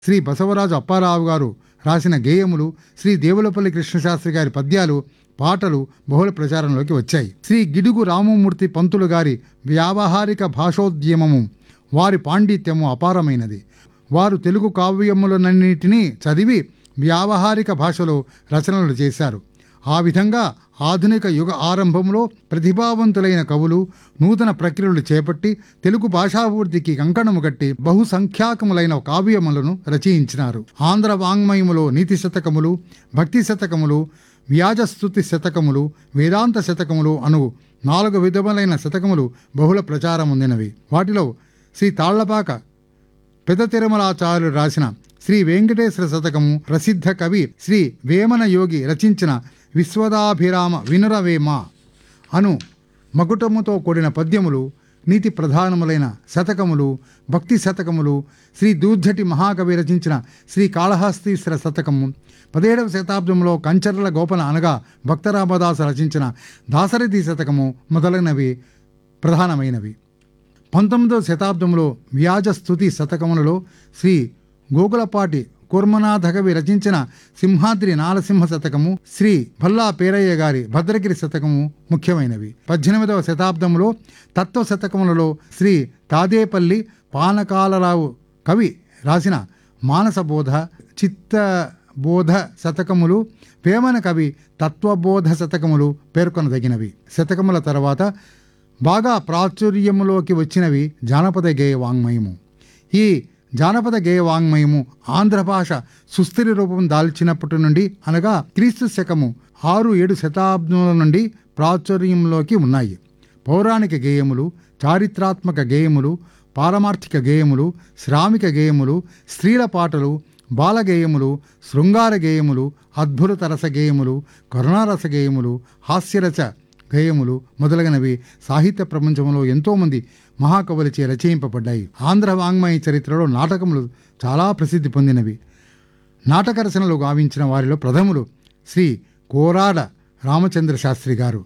శ్రీ బసవరాజు అప్పారావు గారు రాసిన గేయములు శ్రీ దేవులపల్లి కృష్ణశాస్త్రి గారి పద్యాలు పాటలు బహుళ ప్రచారంలోకి వచ్చాయి శ్రీ గిడుగు రామమూర్తి పంతులు గారి వ్యావహారిక భాషోద్యమము వారి పాండిత్యము అపారమైనది వారు తెలుగు కావ్యములనన్నిటినీ చదివి వ్యావహారిక భాషలో రచనలు చేశారు ఆ విధంగా ఆధునిక యుగ ఆరంభంలో ప్రతిభావంతులైన కవులు నూతన ప్రక్రియలు చేపట్టి తెలుగు భాషాభివృద్ధికి కంకణము కట్టి బహుసంఖ్యాకములైన కావ్యములను రచయించినారు ఆంధ్ర వాంగ్మయములో నీతి శతకములు భక్తి శతకములు వ్యాజస్తుతి శతకములు వేదాంత శతకములు అను నాలుగు విధములైన శతకములు బహుళ ప్రచారముందినవి వాటిలో శ్రీ తాళ్లపాక పెద్ద తిరుమలాచార్యులు రాసిన శ్రీ వెంకటేశ్వర శతకము ప్రసిద్ధ కవి శ్రీ వేమన యోగి రచించిన విశ్వదాభిరామ వినురవేమ అను మకుటముతో కూడిన పద్యములు నీతి ప్రధానములైన శతకములు భక్తి శతకములు శ్రీ దూర్ధటి మహాకవి రచించిన శ్రీ కాళహస్తీశ్వర శతకము పదిహేడవ శతాబ్దంలో కంచర్ల గోపన అనగా భక్తరామదాసు రచించిన దాసరథి శతకము మొదలైనవి ప్రధానమైనవి పంతొమ్మిదవ శతాబ్దంలో వ్యాజ స్థుతి శతకములలో శ్రీ గోకులపాటి కూర్మనాథ కవి రచించిన సింహాద్రి నారసింహ శతకము శ్రీ భల్లా పేరయ్య గారి భద్రగిరి శతకము ముఖ్యమైనవి పద్దెనిమిదవ శతాబ్దంలో తత్వ శతకములలో శ్రీ తాదేపల్లి పానకాలరావు కవి రాసిన మానసబోధ చిత్తబోధ శతకములు వేమన కవి తత్వబోధ శతకములు పేర్కొనదగినవి శతకముల తర్వాత బాగా ప్రాచుర్యములోకి వచ్చినవి జానపద గేయ వాంగ్మయము ఈ జానపద గేయ వాంగ్మయము ఆంధ్ర భాష సుస్థిర రూపం దాల్చినప్పటి నుండి అనగా క్రీస్తు శకము ఆరు ఏడు శతాబ్దముల నుండి ప్రాచుర్యంలోకి ఉన్నాయి పౌరాణిక గేయములు చారిత్రాత్మక గేయములు పారమార్థిక గేయములు శ్రామిక గేయములు స్త్రీల పాటలు బాలగేయములు శృంగార గేయములు అద్భుత రస గేయములు కరుణారస గేయములు హాస్యరస గేయములు మొదలగునవి సాహిత్య ప్రపంచంలో ఎంతోమంది మహాకవులచే రచయింపబడ్డాయి ఆంధ్ర వాంగ్మయ చరిత్రలో నాటకములు చాలా ప్రసిద్ధి పొందినవి నాటక రచనలు గావించిన వారిలో ప్రథములు శ్రీ కోరాడ రామచంద్ర శాస్త్రి గారు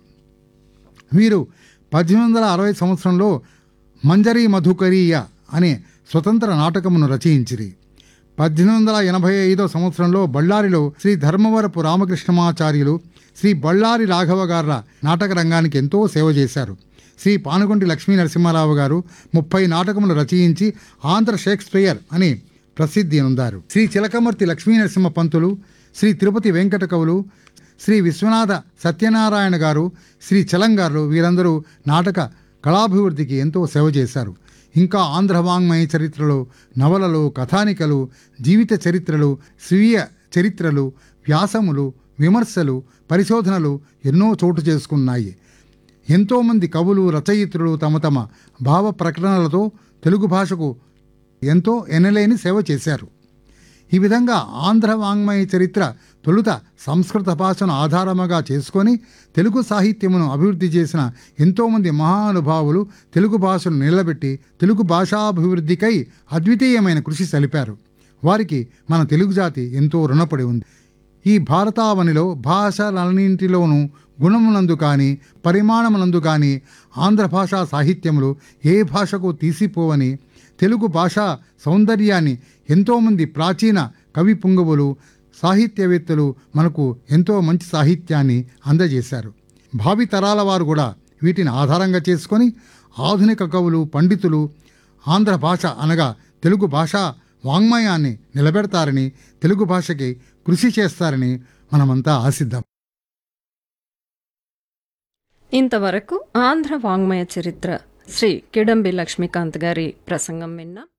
వీరు పద్దెనిమిది వందల అరవై సంవత్సరంలో మంజరి మధుకరీయ అనే స్వతంత్ర నాటకమును రచయించిరి పద్దెనిమిది వందల ఎనభై ఐదో సంవత్సరంలో బళ్ళారిలో శ్రీ ధర్మవరపు రామకృష్ణమాచార్యులు శ్రీ బళ్ళారి రాఘవ గార్ల నాటక రంగానికి ఎంతో సేవ చేశారు శ్రీ పానుగొంటి లక్ష్మీ నరసింహారావు గారు ముప్పై నాటకములు రచయించి ఆంధ్ర షేక్స్పియర్ అని ప్రసిద్ధి పొందారు శ్రీ చిలకమర్తి లక్ష్మీ నరసింహ పంతులు శ్రీ తిరుపతి వెంకట కవులు శ్రీ విశ్వనాథ సత్యనారాయణ గారు శ్రీ చలంగారు వీరందరూ నాటక కళాభివృద్ధికి ఎంతో సేవ చేశారు ఇంకా ఆంధ్ర వాంగ్మయ చరిత్రలో నవలలు కథానికలు జీవిత చరిత్రలు స్వీయ చరిత్రలు వ్యాసములు విమర్శలు పరిశోధనలు ఎన్నో చోటు చేసుకున్నాయి ఎంతోమంది కవులు రచయిత్రులు తమ తమ భావ ప్రకటనలతో తెలుగు భాషకు ఎంతో ఎనలేని సేవ చేశారు ఈ విధంగా ఆంధ్ర వాంగ్మయ చరిత్ర తొలుత సంస్కృత భాషను ఆధారముగా చేసుకొని తెలుగు సాహిత్యమును అభివృద్ధి చేసిన ఎంతోమంది మహానుభావులు తెలుగు భాషను నిలబెట్టి తెలుగు భాషాభివృద్ధికై అద్వితీయమైన కృషి సలిపారు వారికి మన తెలుగు జాతి ఎంతో రుణపడి ఉంది ఈ భారతావనిలో భాషలన్నింటిలోనూ గుణమునందు కానీ పరిమాణమునందు కానీ ఆంధ్ర భాషా సాహిత్యములు ఏ భాషకు తీసిపోవని తెలుగు భాషా సౌందర్యాన్ని ఎంతోమంది ప్రాచీన కవి పుంగవులు సాహిత్యవేత్తలు మనకు ఎంతో మంచి సాహిత్యాన్ని అందజేశారు భావి తరాల వారు కూడా వీటిని ఆధారంగా చేసుకొని ఆధునిక కవులు పండితులు ఆంధ్ర భాష అనగా తెలుగు భాష వాంగ్మయాన్ని నిలబెడతారని తెలుగు భాషకి కృషి చేస్తారని మనమంతా ఆశిద్దాం ఇంతవరకు ఆంధ్ర వాంగ్మయ చరిత్ర శ్రీ కిడంబి లక్ష్మీకాంత్ గారి ప్రసంగం విన్నాం